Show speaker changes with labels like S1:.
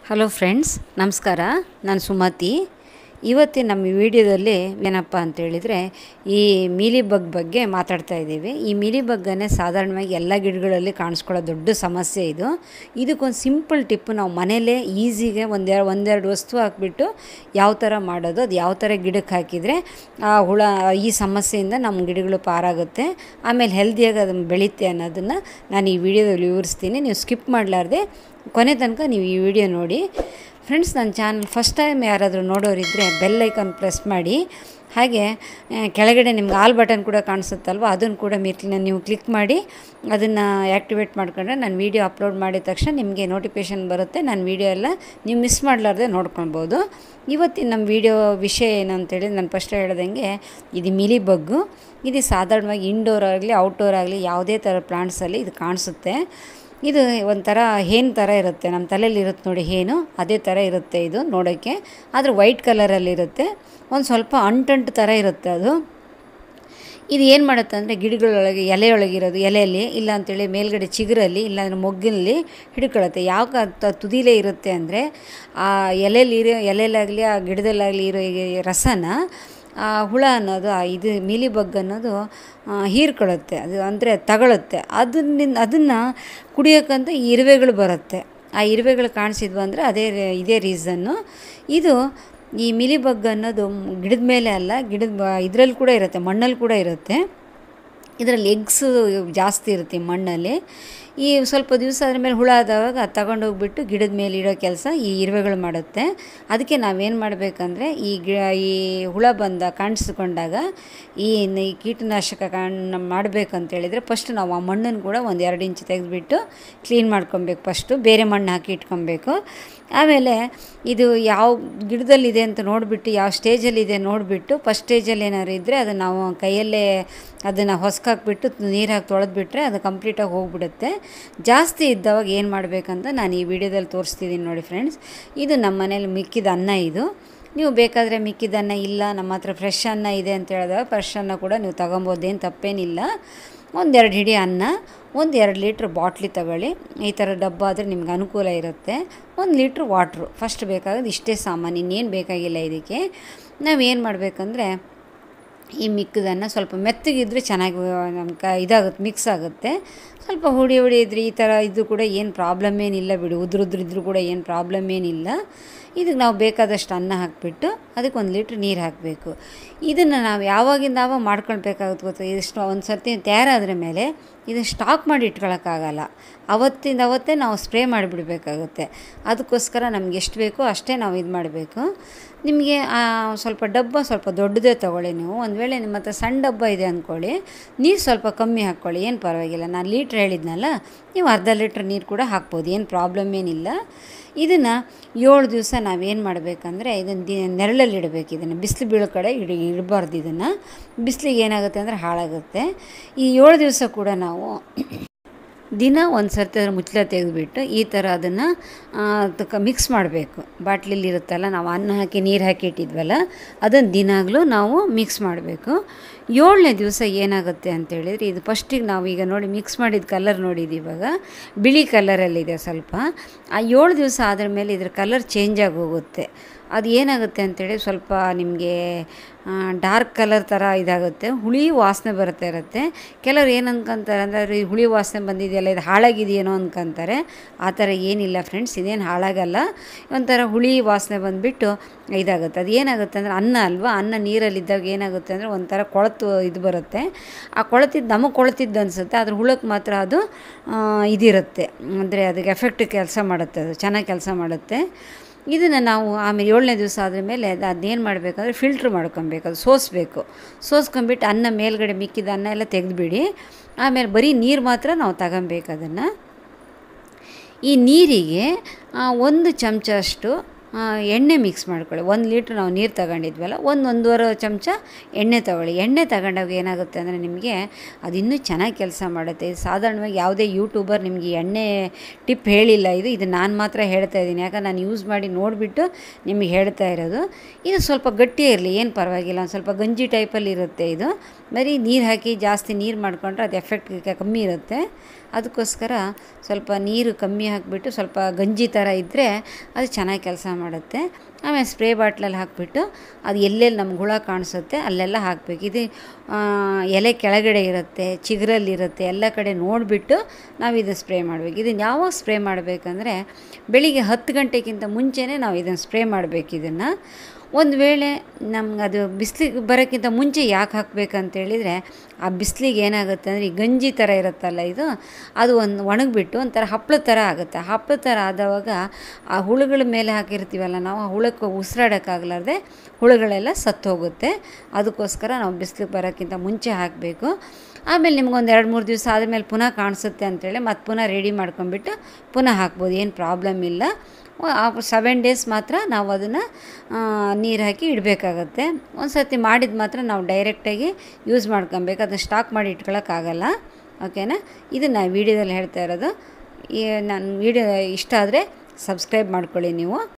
S1: hello friends ನಮಸ್ಕಾರ ನಾನು ಸುಮತಿ ಇವತ್ತಿನ ನಮ್ಮ ವಿಡಿಯೋದಲ್ಲಿ ಏನಪ್ಪ ಅಂತ ಹೇಳಿದರೆ ಈ ಮೀಲಿ ಬಗ್ ಬಗ್ಗೆ ಮಾತಾಡ್ತಾ ಇದ್ದೀವಿ ಈ ಮೀಲಿ ಬಗ್ಗನ್ನೇ ಸಾಧಾರಣವಾಗಿ ಎಲ್ಲ ಗಿಡಗಳಲ್ಲಿ ಕಾಣಿಸ್ಕೊಳ್ಳೋ ದೊಡ್ಡ ಸಮಸ್ಯೆ ಇದು ಇದಕ್ಕೊಂದು ಸಿಂಪಲ್ ಟಿಪ್ ನಾವು ಮನೇಲೇ ಈಸಿಗೆ ಒಂದೆರಡು ಒಂದೆರಡು ವಸ್ತು ಹಾಕ್ಬಿಟ್ಟು ಯಾವ ಥರ ಮಾಡೋದು ಅದು ಯಾವ ಥರ ಗಿಡಕ್ಕೆ ಹಾಕಿದರೆ ಆ ಹುಳ ಈ ಸಮಸ್ಯೆಯಿಂದ ನಮ್ಮ ಗಿಡಗಳು ಪಾರಾಗುತ್ತೆ ಆಮೇಲೆ ಹೆಲ್ದಿಯಾಗಿ ಅದನ್ನು ಬೆಳೀತೆ ಅನ್ನೋದನ್ನು ನಾನು ಈ ವಿಡಿಯೋದಲ್ಲಿ ವಿವರಿಸ್ತೀನಿ ನೀವು ಸ್ಕಿಪ್ ಮಾಡಲಾರ್ದೆ ಕೊನೆ ತನಕ ನೀವು ಈ ವಿಡಿಯೋ ನೋಡಿ ಫ್ರೆಂಡ್ಸ್ ನನ್ನ ಚಾನಲ್ ಫಸ್ಟ್ ಟೈಮ್ ಯಾರಾದರೂ ನೋಡೋರಿದ್ದರೆ ಬೆಲ್ ಐಕಾನ್ ಪ್ರೆಸ್ ಮಾಡಿ ಹಾಗೆ ಆ, ಕೆಳಗಡೆ ನಿಮ್ಗೆ ಆಲ್ ಬಟನ್ ಕೂಡ ಕಾಣಿಸುತ್ತಲ್ವ ಅದನ್ನು ಕೂಡ ಮಿರ್ಲಿನ ನೀವು ಕ್ಲಿಕ್ ಮಾಡಿ ಅದನ್ನು ಆ್ಯಕ್ಟಿವೇಟ್ ಮಾಡ್ಕೊಂಡ್ರೆ ನಾನು ವೀಡಿಯೋ ಅಪ್ಲೋಡ್ ಮಾಡಿದ ತಕ್ಷಣ ನಿಮಗೆ ನೋಟಿಫಿಕೇಷನ್ ಬರುತ್ತೆ ನನ್ನ ವೀಡಿಯೋ ಎಲ್ಲ ನೀವು ಮಿಸ್ ಮಾಡಲಾರ್ದೆ ನೋಡ್ಕೊಳ್ಬೋದು ಇವತ್ತಿನ ನಮ್ಮ ವೀಡಿಯೋ ವಿಷಯ ಏನು ಅಂತೇಳಿ ನಾನು ಫಸ್ಟ್ ಹೇಳ್ದಂಗೆ ಇದು ಮಿಲಿ ಬಗ್ಗು ಇದು ಸಾಧಾರಣವಾಗಿ ಇಂಡೋರ್ ಆಗಲಿ ಔಟ್ಡೋರ್ ಆಗಲಿ ಯಾವುದೇ ಥರ ಪ್ಲಾಂಟ್ಸಲ್ಲಿ ಇದು ಕಾಣಿಸುತ್ತೆ ಇದು ಒಂಥರ ಹೇನು ಥರ ಇರುತ್ತೆ ನಮ್ಮ ತಲೆಯಲ್ಲಿ ಇರುತ್ತೆ ನೋಡಿ ಹೇನು ಅದೇ ಥರ ಇರುತ್ತೆ ಇದು ನೋಡೋಕ್ಕೆ ಆದರೆ ವೈಟ್ ಕಲರಲ್ಲಿರುತ್ತೆ ಒಂದು ಸ್ವಲ್ಪ ಅಂಟಂಟು ಥರ ಇರುತ್ತೆ ಅದು ಇದು ಏನು ಮಾಡುತ್ತೆ ಅಂದರೆ ಗಿಡಗಳೊಳಗೆ ಎಲೆಯೊಳಗಿರೋದು ಎಲೆಯಲ್ಲಿ ಇಲ್ಲ ಅಂತೇಳಿ ಮೇಲ್ಗಡೆ ಚಿಗುರಲ್ಲಿ ಇಲ್ಲಾಂದ್ರೆ ಮೊಗ್ಗಿನಲ್ಲಿ ಹಿಡ್ಕೊಳ್ಳುತ್ತೆ ಯಾವ ಕ- ತ- ತುದಿಲೇ ಇರುತ್ತೆ ಅಂದರೆ ಆ ಎಲೆಯಲ್ಲಿ ಇರೋ ಎಲೆಯಲ್ಲಾಗಲಿ ಆ ಗಿಡದಲ್ಲಾಗಲಿ ಇರೋ ಈ ರಸನ ಆ ಹುಳ ಅನ್ನೋದು ಆ ಇದು ಮೀಲಿ ಬಗ್ ಅನ್ನೋದು ಆ, ಹೀರ್ಕೊಳ್ಳುತ್ತೆ ಅದು ಅಂದರೆ ತಗೊಳುತ್ತೆ ಅದನ್ನ ಅದನ್ನು ಕುಡಿಯೋಕ್ಕಂತ ಈ ಇರುವೆಗಳು ಬರುತ್ತೆ ಆ ಇರುವೆಗಳು ಕಾಣಿಸಿದ್ವು ಅಂದರೆ ಅದೇ ರೇ- ಇದೇ ರೀಸನ್ನು ಇದು ಈ ಮಿಲಿ ಬಗ್ ಅನ್ನೋದು ಗಿಡದ ಮೇಲೆ ಅಲ್ಲ ಗಿಡದ ಇದರಲ್ಲಿ ಕೂಡ ಇರುತ್ತೆ ಮಣ್ಣಲ್ಲಿ ಕೂಡ ಇರುತ್ತೆ ಇದರಲ್ಲಿ ಎಗ್ಸು ಜಾಸ್ತಿ ಇರುತ್ತೆ ಈ ಮಣ್ಣಲ್ಲಿ ಈ ಸ್ವಲ್ಪ ದಿವಸ ಆದ ಮೇಲೆ ಹುಳ ಆದವಾಗ ಅದು ತಗೊಂಡೋಗ್ಬಿಟ್ಟು ಗಿಡದ ಮೇಲೆ ಇಡೋ ಕೆಲಸ ಈ ಇರುವೆಗಳು ಮಾಡುತ್ತೆ ಅದಕ್ಕೆ ನಾವೇನು ಮಾಡಬೇಕಂದ್ರೆ ಈ ಗಿ ಈ ಹುಳ ಬಂದ ಕಾಣಿಸ್ಕೊಂಡಾಗ ಈ ನ- ಈ ಕೀಟನಾಶಕ ಕಾಣ್ ಮಾಡಬೇಕಂತ ಹೇಳಿದರೆ ಫಸ್ಟ್ ನಾವು ಆ ಮಣ್ಣನ್ನು ಕೂಡ ಒಂದು ಎರಡು ಇಂಚ್ ತೆಗೆದುಬಿಟ್ಟು ಕ್ಲೀನ್ ಮಾಡ್ಕೊಬೇಕು ಫಸ್ಟು ಬೇರೆ ಮಣ್ಣು ಹಾಕಿ ಇಟ್ಕೊಬೇಕು ಆಮೇಲೆ ಇದು ಯಾವ ಗಿಡದಲ್ಲಿದೆ ಅಂತ ನೋಡಿಬಿಟ್ಟು ಯಾವ ಸ್ಟೇಜಲ್ಲಿದೆ ನೋಡಿಬಿಟ್ಟು ಫಸ್ಟ್ ಸ್ಟೇಜಲ್ಲಿ ಏನಾದ್ರು ಇದ್ದರೆ ಅದನ್ನು ನಾವು ಕೈಯಲ್ಲೇ ಅದನ್ನು ಹೊಸ್ಕಾಕ್ಬಿಟ್ಟು ನೀರು ಹಾಕಿ ತೊಳೆದ್ಬಿಟ್ರೆ ಅದು ಕಂಪ್ಲೀಟಾಗಿ ಹೋಗ್ಬಿಡುತ್ತೆ ಜಾಸ್ತಿ ಇದ್ದವಾಗ ಏನು ಮಾಡಬೇಕಂತ ನಾನು ಈ ವಿಡಿಯೋದಲ್ಲಿ ತೋರಿಸ್ತಿದ್ದೀನಿ ನೋಡಿ ಫ್ರೆಂಡ್ಸ್ ಇದು ನಮ್ಮ ಮನೇಲಿ ಮಿಕ್ಕಿದ ಅನ್ನ ಇದು ನೀವು ಬೇಕಾದರೆ ಮಿಕ್ಕಿದ ಅನ್ನ ಇಲ್ಲ ನಮ್ಮ ಹತ್ರ ಫ್ರೆಶ್ ಅನ್ನ ಇದೆ ಅಂತ ಹೇಳಿದಾಗ ಫ್ರೆಶ್ ಅನ್ನ ಕೂಡ ನೀವು ತಗೊಬೋದೇನು ತಪ್ಪೇನಿಲ್ಲ ಒಂದೆರಡು ಹಿಡಿ ಅನ್ನ ಒಂದು ಎರಡು ಲೀಟ್ರ್ ಬಾಟ್ಲಿ ತಗೊಳ್ಳಿ ಈ ಥರ ಡಬ್ಬ ಆದರೆ ನಿಮ್ಗೆ ಅನುಕೂಲ ಇರುತ್ತೆ ಒಂದು ಲೀಟ್ರ್ ವಾಟ್ರು ಫಸ್ಟ್ ಬೇಕಾಗೋದು ಇಷ್ಟೇ ಸಾಮಾನು ಇನ್ನೇನು ಬೇಕಾಗಿಲ್ಲ ಇದಕ್ಕೆ ನಾವೇನು ಮಾಡಬೇಕಂದ್ರೆ ಈ ಮಿಕ್ಕದನ್ನು ಸ್ವಲ್ಪ ಮೆತ್ತಗಿದ್ರೆ ಚೆನ್ನಾಗಿ ನಮ್ಮ ಕ ಇದಾಗುತ್ತೆ ಮಿಕ್ಸ್ ಆಗುತ್ತೆ ಸ್ವಲ್ಪ ಹುಡಿ ಹುಡಿ ಇದ್ರೆ ಈ ಥರ ಇದು ಕೂಡ ಏನು ಪ್ರಾಬ್ಲಮ್ ಏನಿಲ್ಲ ಬಿಡಿ ಉದ್ರುದ್ರಿದ್ರು ಕೂಡ ಏನು ಪ್ರಾಬ್ಲಮ್ ಏನಿಲ್ಲ ಇದಕ್ಕೆ ನಾವು ಬೇಕಾದಷ್ಟು ಅನ್ನ ಹಾಕಿಬಿಟ್ಟು ಅದಕ್ಕೆ ಒಂದು ಲೀಟ್ರ್ ನೀರು ಹಾಕಬೇಕು ಇದನ್ನು ನಾವು ಯಾವಾಗಿಂದ ಆವಾಗ ಮಾಡ್ಕೊಳ್ಬೇಕಾಗುತ್ತೆ ಗೊತ್ತಾ ಇಷ್ಟು ಒಂದು ಸರ್ತಿ ತಯಾರಾದ್ರ ಮೇಲೆ ಇದನ್ನು ಸ್ಟಾಕ್ ಮಾಡಿ ಇಟ್ಕೊಳ್ಳೋಕ್ಕಾಗಲ್ಲ ಅವತ್ತಿಂದ ಅವತ್ತೇ ನಾವು ಸ್ಪ್ರೇ ಮಾಡಿಬಿಡ್ಬೇಕಾಗುತ್ತೆ ಅದಕ್ಕೋಸ್ಕರ ನಮ್ಗೆ ಎಷ್ಟು ಬೇಕೋ ಅಷ್ಟೇ ನಾವು ಇದು ಮಾಡಬೇಕು ನಿಮಗೆ ಆ ಸ್ವಲ್ಪ ಡಬ್ಬ ಸ್ವಲ್ಪ ದೊಡ್ಡದೇ ತೊಗೊಳ್ಳಿ ನೀವು ಒಂದು ವೇಳೆ ನಿಮ್ಮ ಹತ್ರ ಸಣ್ಣ ಡಬ್ಬ ಇದೆ ಅಂದ್ಕೊಳ್ಳಿ ನೀರು ಸ್ವಲ್ಪ ಕಮ್ಮಿ ಹಾಕ್ಕೊಳ್ಳಿ ಏನು ಪರವಾಗಿಲ್ಲ ನಾನು ಲೀಟ್ರ್ ಹೇಳಿದ್ನಲ್ಲ ನೀವು ಅರ್ಧ ಲೀಟ್ರ್ ನೀರು ಕೂಡ ಹಾಕ್ಬೋದು ಏನು ಪ್ರಾಬ್ಲಮ್ ಏನಿಲ್ಲ ಇದನ್ನು ಏಳು ದಿವಸ ನಾವೇನು ಮಾಡಬೇಕಂದ್ರೆ ಇದನ್ನು ದಿ ನೆರಳಲ್ಲಿ ಇಡಬೇಕು ಇದನ್ನು ಬಿಸಿಲು ಬೀಳೋ ಕಡೆ ಇಡ ಇಡಬಾರ್ದು ಇದನ್ನು ಬಿಸಿಲಿಗೆ ಏನಾಗುತ್ತೆ ಅಂದರೆ ಹಾಳಾಗುತ್ತೆ ಈ ಏಳು ದಿವಸ ಕೂಡ ನಾವು ದಿನ ಒಂದು ಸರ್ತಿ ಅದ್ರ ಮುಚ್ಚಳ ತೆಗೆದುಬಿಟ್ಟು ಈ ಥರ ಅದನ್ನು ಅದಕ್ಕೆ ಮಿಕ್ಸ್ ಮಾಡಬೇಕು ಬಾಟ್ಲಿಲಿ ಇರುತ್ತಲ್ಲ ನಾವು ಅನ್ನ ಹಾಕಿ ನೀರು ಹಾಕಿ ಇಟ್ಟಿದ್ವಲ್ಲ ಅದನ್ನು ದಿನಾಗಲೂ ನಾವು ಮಿಕ್ಸ್ ಮಾಡಬೇಕು ಏಳನೇ ದಿವಸ ಏನಾಗುತ್ತೆ ಅಂತೇಳಿದರೆ ಇದು ಫಸ್ಟಿಗೆ ನಾವು ಈಗ ನೋಡಿ ಮಿಕ್ಸ್ ಮಾಡಿದ ಕಲರ್ ನೋಡಿದ್ದು ಇವಾಗ ಬಿಳಿ ಕಲರಲ್ಲಿದೆ ಸ್ವಲ್ಪ ಆ ಏಳು ದಿವಸ ಆದ್ರ ಮೇಲೆ ಇದ್ರ ಕಲರ್ ಚೇಂಜ್ ಆಗಿ ಹೋಗುತ್ತೆ ಅದು ಏನಾಗುತ್ತೆ ಅಂತೇಳಿ ಸ್ವಲ್ಪ ನಿಮಗೆ ಡಾರ್ಕ್ ಕಲರ್ ಥರ ಇದಾಗುತ್ತೆ ಹುಳಿ ವಾಸನೆ ಬರ್ತಾ ಇರುತ್ತೆ ಕೆಲವ್ರು ಏನು ಅನ್ಕೊಂತಾರೆ ಅಂದರೆ ಈ ಹುಳಿ ವಾಸನೆ ಬಂದಿದೆಯಲ್ಲ ಇದು ಹಾಳಾಗಿದೆಯೇನೋ ಅನ್ಕೊಂತಾರೆ ಆ ಥರ ಏನಿಲ್ಲ ಫ್ರೆಂಡ್ಸ್ ಇದೇನು ಹಾಳಾಗಲ್ಲ ಒಂಥರ ಹುಳಿ ವಾಸನೆ ಬಂದುಬಿಟ್ಟು ಇದಾಗುತ್ತೆ ಅದು ಏನಾಗುತ್ತೆ ಅಂದರೆ ಅನ್ನ ಅಲ್ವಾ ಅನ್ನ ನೀರಲ್ಲಿದ್ದಾಗ ಏನಾಗುತ್ತೆ ಅಂದರೆ ಒಂಥರ ಕೊಳತು ಇದು ಬರುತ್ತೆ ಆ ಕೊಳತಿದ್ದು ನಮಗೆ ಕೊಳತಿದ್ದು ಅನಿಸುತ್ತೆ ಅದ್ರ ಹುಳಕ್ಕೆ ಮಾತ್ರ ಅದು ಆ, ಇದಿರುತ್ತೆ ಅಂದರೆ ಅದಕ್ಕೆ ಎಫೆಕ್ಟ್ ಕೆಲಸ ಮಾಡುತ್ತೆ ಅದು ಚೆನ್ನಾಗಿ ಕೆಲಸ ಮಾಡುತ್ತೆ ಇದನ್ನು ನಾವು ಆಮೇಲೆ ಏಳನೇ ದಿವಸ ಆದ ಮೇಲೆ ಅದು ಅದನ್ನೇನು ಮಾಡಬೇಕಂದ್ರೆ ಫಿಲ್ಟ್ರ್ ಮಾಡ್ಕೊಬೇಕು ಅದು ಸೋಸಬೇಕು ಸೋಸ್ಕೊಂಬಿಟ್ಟು ಅನ್ನ ಮೇಲ್ಗಡೆ ಮಿಕ್ಕಿದ ಅನ್ನ ಎಲ್ಲ ತೆಗೆದುಬಿಡಿ ಆಮೇಲೆ ಬರೀ ನೀರು ಮಾತ್ರ ನಾವು ತಗೊಬೇಕು ಅದನ್ನು ಈ ನೀರಿಗೆ ಆ, ಒಂದು ಚಮಚ ಅಷ್ಟು ಆ, ಎಣ್ಣೆ ಮಿಕ್ಸ್ ಮಾಡ್ಕೊಳ್ಳಿ ಒಂದು ಲೀಟ್ರ್ ನಾವು ನೀರು ತಗೊಂಡಿದ್ವಲ್ಲ ಒಂದು ಒಂದೂವರೆ ಚಮಚ ಎಣ್ಣೆ ತಗೊಳ್ಳಿ ಎಣ್ಣೆ ತಗೊಂಡಾಗ ಏನಾಗುತ್ತೆ ಅಂದರೆ ನಿಮಗೆ ಅದು ಇನ್ನೂ ಚೆನ್ನಾಗಿ ಕೆಲಸ ಮಾಡುತ್ತೆ ಇದು ಸಾಧಾರಣವಾಗಿ ಯಾವುದೇ ಯೂಟ್ಯೂಬರ್ ನಿಮಗೆ ಎಣ್ಣೆ ಟಿಪ್ ಹೇಳಿಲ್ಲ ಇದು ಇದು ನಾನು ಮಾತ್ರ ಹೇಳ್ತಾ ಇದ್ದೀನಿ ಯಾಕಂದ್ರೆ ನಾನು ಯೂಸ್ ಮಾಡಿ ನೋಡಿಬಿಟ್ಟು ನಿಮಗೆ ಹೇಳ್ತಾ ಇರೋದು ಇದು ಸ್ವಲ್ಪ ಗಟ್ಟಿ ಇರಲಿ ಏನು ಪರವಾಗಿಲ್ಲ ಒಂದು ಸ್ವಲ್ಪ ಗಂಜಿ ಟೈಪಲ್ಲಿ ಇರುತ್ತೆ ಇದು ಬರೀ ನೀರು ಹಾಕಿ ಜಾಸ್ತಿ ನೀರು ಮಾಡಿಕೊಂಡ್ರೆ ಅದು ಎಫೆಕ್ಟ್ ಕಮ್ಮಿ ಇರುತ್ತೆ ಅದಕ್ಕೋಸ್ಕರ ಸ್ವಲ್ಪ ನೀರು ಕಮ್ಮಿ ಹಾಕಿಬಿಟ್ಟು ಸ್ವಲ್ಪ ಗಂಜಿ ಥರ ಇದ್ದರೆ ಅದು ಚೆನ್ನಾಗಿ ಕೆಲಸ ಮಾಡುತ್ತೆ ಆಮೇಲೆ ಸ್ಪ್ರೇ ಬಾಟ್ಲಲ್ಲಿ ಹಾಕಿಬಿಟ್ಟು ಅದು ಎಲ್ಲೆಲ್ಲಿ ನಮ್ಗೆ ಹುಳ ಕಾಣಿಸುತ್ತೆ ಅಲ್ಲೆಲ್ಲ ಹಾಕಬೇಕು ಇದು ಎಲೆ ಕೆಳಗಡೆ ಇರುತ್ತೆ ಚಿಗುರಲ್ಲಿರುತ್ತೆ ಎಲ್ಲ ಕಡೆ ನೋಡಿಬಿಟ್ಟು ನಾವು ಇದು ಸ್ಪ್ರೇ ಮಾಡಬೇಕು ಇದನ್ನು ಯಾವಾಗ ಸ್ಪ್ರೇ ಮಾಡಬೇಕಂದ್ರೆ ಬೆಳಿಗ್ಗೆ ಹತ್ತು ಗಂಟೆಗಿಂತ ಮುಂಚೆನೇ ನಾವು ಇದನ್ನು ಸ್ಪ್ರೇ ಮಾಡಬೇಕು ಇದನ್ನು ಒಂದು ವೇಳೆ ನಮ್ಗೆ ಅದು ಬಿಸಿಲಿಗೆ ಬರೋಕ್ಕಿಂತ ಮುಂಚೆ ಯಾಕೆ ಹಾಕಬೇಕಂತೇಳಿದರೆ ಆ ಬಿಸಿಲಿಗೆ ಏನಾಗುತ್ತೆ ಅಂದರೆ ಈ ಗಂಜಿ ಥರ ಇರುತ್ತಲ್ಲ ಇದು ಅದು ಒಂದು ಒಣಗಿಬಿಟ್ಟು ಒಂಥರ ಹಪ್ಪಳ ಥರ ಆಗುತ್ತೆ ಹಪ್ಪಳ ಥರ ಆದವಾಗ ಆ ಹುಳುಗಳ ಮೇಲೆ ಹಾಕಿರ್ತೀವಲ್ಲ ನಾವು ಆ ಹುಳಕ್ಕೆ ಉಸಿರಾಡೋಕ್ಕಾಗಲಾರ್ದೆ ಹುಳುಗಳೆಲ್ಲ ಸತ್ತೋಗುತ್ತೆ ಅದಕ್ಕೋಸ್ಕರ ನಾವು ಬಿಸಿಲಿಗೆ ಬರೋಕ್ಕಿಂತ ಮುಂಚೆ ಹಾಕಬೇಕು ಆಮೇಲೆ ನಿಮ್ಗೊಂದು ಎರಡು ಮೂರು ದಿವಸ ಆದಮೇಲೆ ಪುನಃ ಕಾಣಿಸುತ್ತೆ ಅಂತೇಳಿ ಮತ್ತೆ ಪುನಃ ರೆಡಿ ಮಾಡ್ಕೊಂಬಿಟ್ಟು ಪುನಃ ಹಾಕ್ಬೋದು ಏನು ಪ್ರಾಬ್ಲಮ್ ಇಲ್ಲ ಸೆವೆನ್ ಡೇಸ್ ಮಾತ್ರ ನಾವು ಅದನ್ನು ನೀರು ಹಾಕಿ ಇಡಬೇಕಾಗತ್ತೆ ಒಂದು ಸರ್ತಿ ಮಾಡಿದ ಮಾತ್ರ ನಾವು ಡೈರೆಕ್ಟಾಗಿ ಯೂಸ್ ಮಾಡ್ಕೊಬೇಕು ಅದನ್ನು ಸ್ಟಾಕ್ ಮಾಡಿ ಇಟ್ಕೊಳ್ಳೋಕ್ಕಾಗಲ್ಲ ಓಕೆನಾ ಇದು ನಾನು ವೀಡಿಯೋದಲ್ಲಿ ಹೇಳ್ತಾ ಇರೋದು ಈ ನನ್ನ ವೀಡಿಯೋ ಇಷ್ಟ ಆದರೆ ಸಬ್ಸ್ಕ್ರೈಬ್ ಮಾಡ್ಕೊಳ್ಳಿ ನೀವು